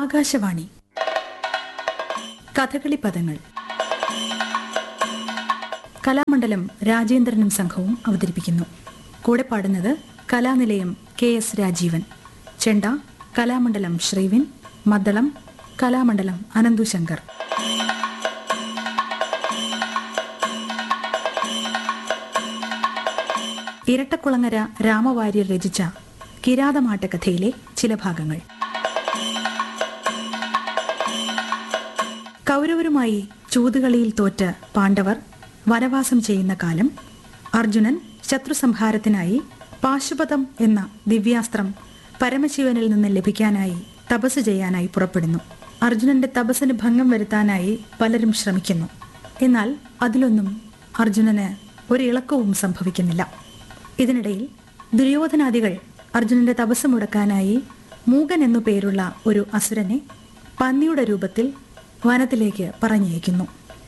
ആകാശവാണി കഥകളി പദങ്ങൾ കലാമണ്ഡലം രാജേന്ദ്രനും സംഘവും അവതരിപ്പിക്കുന്നു കൂടെ പാടുന്നത് കലാനിലയം കെ എസ് രാജീവൻ ചെണ്ട കലാമണ്ഡലം ശ്രീവിൻ മദ്ദളം കലാമണ്ഡലം അനന്തു ശങ്കർ ഇരട്ടക്കുളങ്ങര രാമവാര്യർ രചിച്ച കിരാതമാട്ടക്കഥയിലെ ചില ഭാഗങ്ങൾ കൗരവരുമായി ചൂതുകളിയിൽ തോറ്റ് പാണ്ഡവർ വനവാസം ചെയ്യുന്ന കാലം അർജുനൻ ശത്രുസംഹാരത്തിനായി പാശുപതം എന്ന ദിവ്യാസ്ത്രം പരമശിവനിൽ നിന്ന് ലഭിക്കാനായി തപസ് ചെയ്യാനായി പുറപ്പെടുന്നു അർജുനന്റെ തപസ്സിന് ഭംഗം വരുത്താനായി പലരും ശ്രമിക്കുന്നു എന്നാൽ അതിലൊന്നും അർജുനന് ഒരു ഇളക്കവും സംഭവിക്കുന്നില്ല ഇതിനിടയിൽ ദുര്യോധനാദികൾ അർജുനന്റെ തപസ് മുടക്കാനായി മൂകൻ എന്നു പേരുള്ള ഒരു അസുരനെ പന്നിയുടെ രൂപത്തിൽ വനത്തിലേക്ക് പറഞ്ഞയക്കുന്നു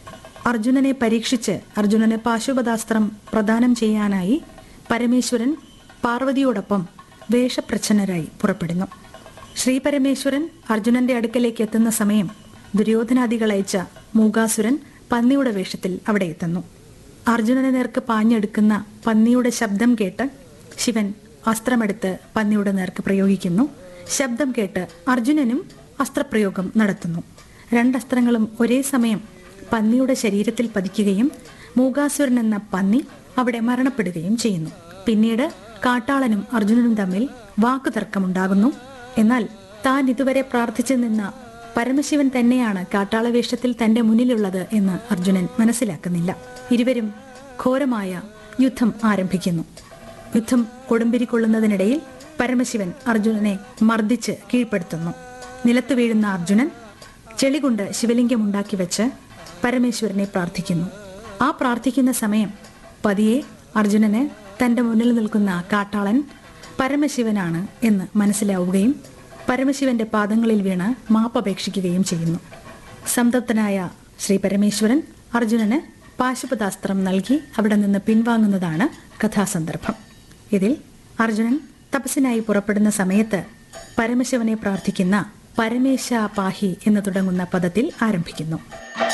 അർജുനനെ പരീക്ഷിച്ച് അർജുനന് പാശുപതാസ്ത്രം പ്രദാനം ചെയ്യാനായി പരമേശ്വരൻ പാർവതിയോടൊപ്പം വേഷപ്രച്ഛന്നരായി പുറപ്പെടുന്നു ശ്രീ പരമേശ്വരൻ അർജുനന്റെ അടുക്കലേക്ക് എത്തുന്ന സമയം ദുര്യോധനാദികൾ അയച്ച മൂകാസുരൻ പന്നിയുടെ വേഷത്തിൽ അവിടെ എത്തുന്നു അർജുനനെ നേർക്ക് പാഞ്ഞെടുക്കുന്ന പന്നിയുടെ ശബ്ദം കേട്ട് ശിവൻ അസ്ത്രമെടുത്ത് പന്നിയുടെ നേർക്ക് പ്രയോഗിക്കുന്നു ശബ്ദം കേട്ട് അർജുനനും അസ്ത്രപ്രയോഗം നടത്തുന്നു രണ്ടസ്ത്രങ്ങളും ഒരേ സമയം പന്നിയുടെ ശരീരത്തിൽ പതിക്കുകയും മൂകാസുരൻ എന്ന പന്നി അവിടെ മരണപ്പെടുകയും ചെയ്യുന്നു പിന്നീട് കാട്ടാളനും അർജുനനും തമ്മിൽ വാക്കുതർക്കമുണ്ടാകുന്നു എന്നാൽ താൻ ഇതുവരെ പ്രാർത്ഥിച്ചു നിന്ന പരമശിവൻ തന്നെയാണ് കാട്ടാളവേഷത്തിൽ തന്റെ മുന്നിലുള്ളത് എന്ന് അർജുനൻ മനസ്സിലാക്കുന്നില്ല ഇരുവരും ഘോരമായ യുദ്ധം ആരംഭിക്കുന്നു യുദ്ധം കൊടുമ്പിരി കൊള്ളുന്നതിനിടയിൽ പരമശിവൻ അർജുനനെ മർദ്ദിച്ച് കീഴ്പ്പെടുത്തുന്നു നിലത്ത് വീഴുന്ന അർജുനൻ ചെളികൊണ്ട് ശിവലിംഗം ഉണ്ടാക്കി വെച്ച് പരമേശ്വരനെ പ്രാർത്ഥിക്കുന്നു ആ പ്രാർത്ഥിക്കുന്ന സമയം പതിയെ അർജുനന് തന്റെ മുന്നിൽ നിൽക്കുന്ന കാട്ടാളൻ പരമശിവനാണ് എന്ന് മനസ്സിലാവുകയും പരമശിവന്റെ പാദങ്ങളിൽ വീണ് മാപ്പപേക്ഷിക്കുകയും ചെയ്യുന്നു സംതപ്തനായ ശ്രീ പരമേശ്വരൻ അർജുനന് പാശുപതാസ്ത്രം നൽകി അവിടെ നിന്ന് പിൻവാങ്ങുന്നതാണ് കഥാസന്ദർഭം ഇതിൽ അർജുനൻ തപസ്സിനായി പുറപ്പെടുന്ന സമയത്ത് പരമശിവനെ പ്രാർത്ഥിക്കുന്ന പരമേശ പാഹി എന്ന് തുടങ്ങുന്ന പദത്തിൽ ആരംഭിക്കുന്നു